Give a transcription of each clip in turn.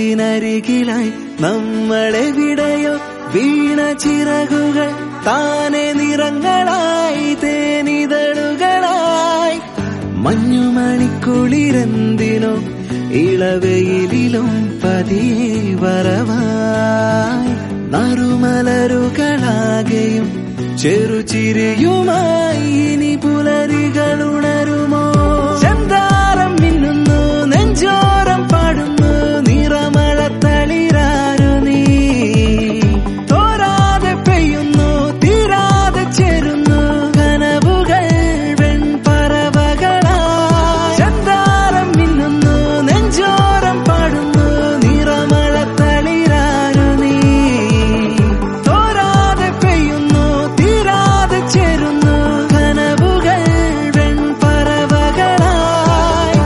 ചിറകിനരികിലായി നമ്മളെവിടെയോ വീണ ചിറകുകൾ താനെ നിറങ്ങളായി തേനിതളുകളായി മഞ്ഞുമണിക്കുളിരെന്തിനോ ഇളവെയിലും പതിയെ വരവായി നറുമലരുകളാകെയും ചെറുചിരിയുമായി ഇനി പുലരികൾ ഉണരുമോ ചന്താരം മിന്നുന്നു നെഞ്ചോരം പാടുന്നു നിറമഴ തളിരാരു നീ തോരാതെ പെയ്യുന്നു തീരാതെ ചേരുന്നു കനവുകൾ വെൺപറവകളായി ചന്താരം മിന്നുന്നു നെഞ്ചോരം പാടുന്നു നിറമഴ തളിരാരു നീ തോരാതെ പെയ്യുന്നു തീരാതെ ചേരുന്നു കനവുകൾ വെൺപറവകളായി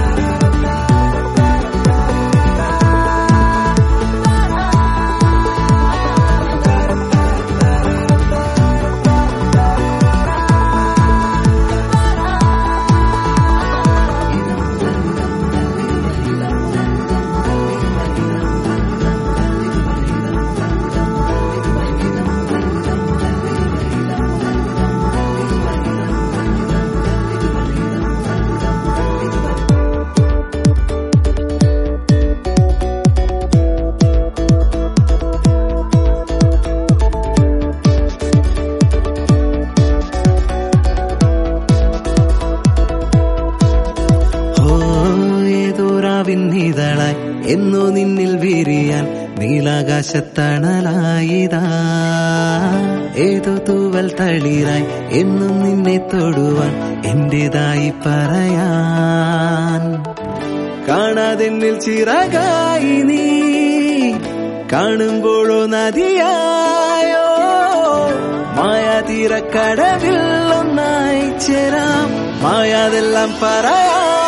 ഓ ഏതോരാവിന്നിതളായി എന്നോ നിന്നിൽ വിരിയാൻ നീലാകാശത്തണലായിതാ ഏതോ തൂവൽ തളിരായി എന്നും നിന്നെ തൊടുവാൻ എന്റേതായി പറയാൻ കാണാതെന്നിൽ ചിറകായി നീ കാണുമ്പോഴോ നദിയായോ മായാതീരക്കടവിൽ ഒന്നായി ചേരാം മായാതെല്ലാം പറയാം